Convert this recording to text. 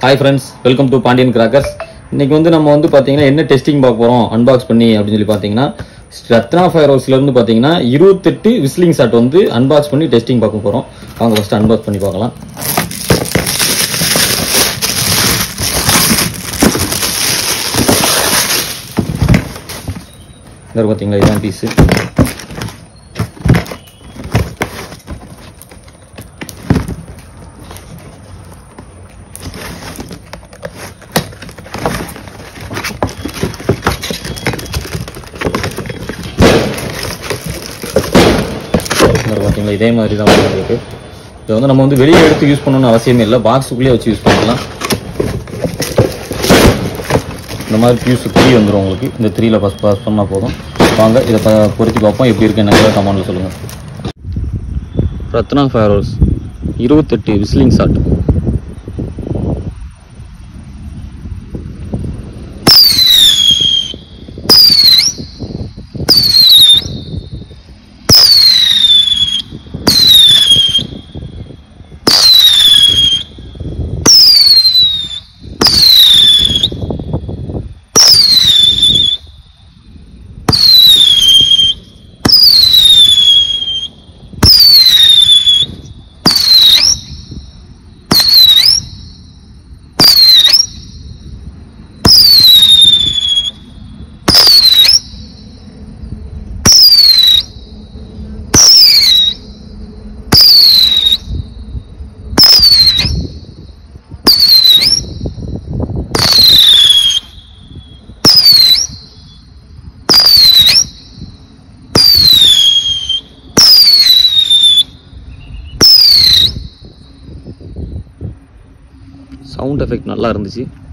hi friends welcome to Pandiyan crackers இன்னைக்கு வந்து நம்ம வந்து பார்த்தீங்கன்னா என்ன டெஸ்டிங் பார்க்க போகிறோம் அன்பாக்ஸ் பண்ணி அப்படின்னு சொல்லி பார்த்தீங்கன்னா ரத்னா ஃபயர் ஹவுஸ்லேருந்து பார்த்தீங்கன்னா இருபத்தெட்டு விஸ்லிங் ஷாட் வந்து அன்பாக்ஸ் பண்ணி டெஸ்டிங் பார்க்க போகிறோம் அவங்க ஃபஸ்ட்டு அன்பாக்ஸ் பண்ணி பார்க்கலாம் இங்கே பார்த்தீங்களா இதுதான் பீஸு இங்கே பார்த்தீங்களா இதே மாதிரி தான் இருக்கு இதை வந்து நம்ம வந்து வெளியே எடுத்து யூஸ் பண்ணணும்னு அவசியமே இல்லை பாக்ஸுக்குள்ளேயே வச்சு யூஸ் பண்ணிக்கலாம் இந்த மாதிரி பியூஸ் த்ரீ வந்துடும் உங்களுக்கு இந்த த்ரீல ஃபஸ்ட் பாஸ் பண்ணால் போதும் வாங்க இதை ப பொருத்தி பார்ப்போம் எப்படி இருக்கு என்ன கமெண்ட்டில் சொல்லுங்கள் ரத்னா ஃபயர் ஹவுஸ் இருபத்தெட்டு விஸ்லிங் ஷாட் சவுண்ட் எஃபெக்ட் நல்லா இருந்துச்சு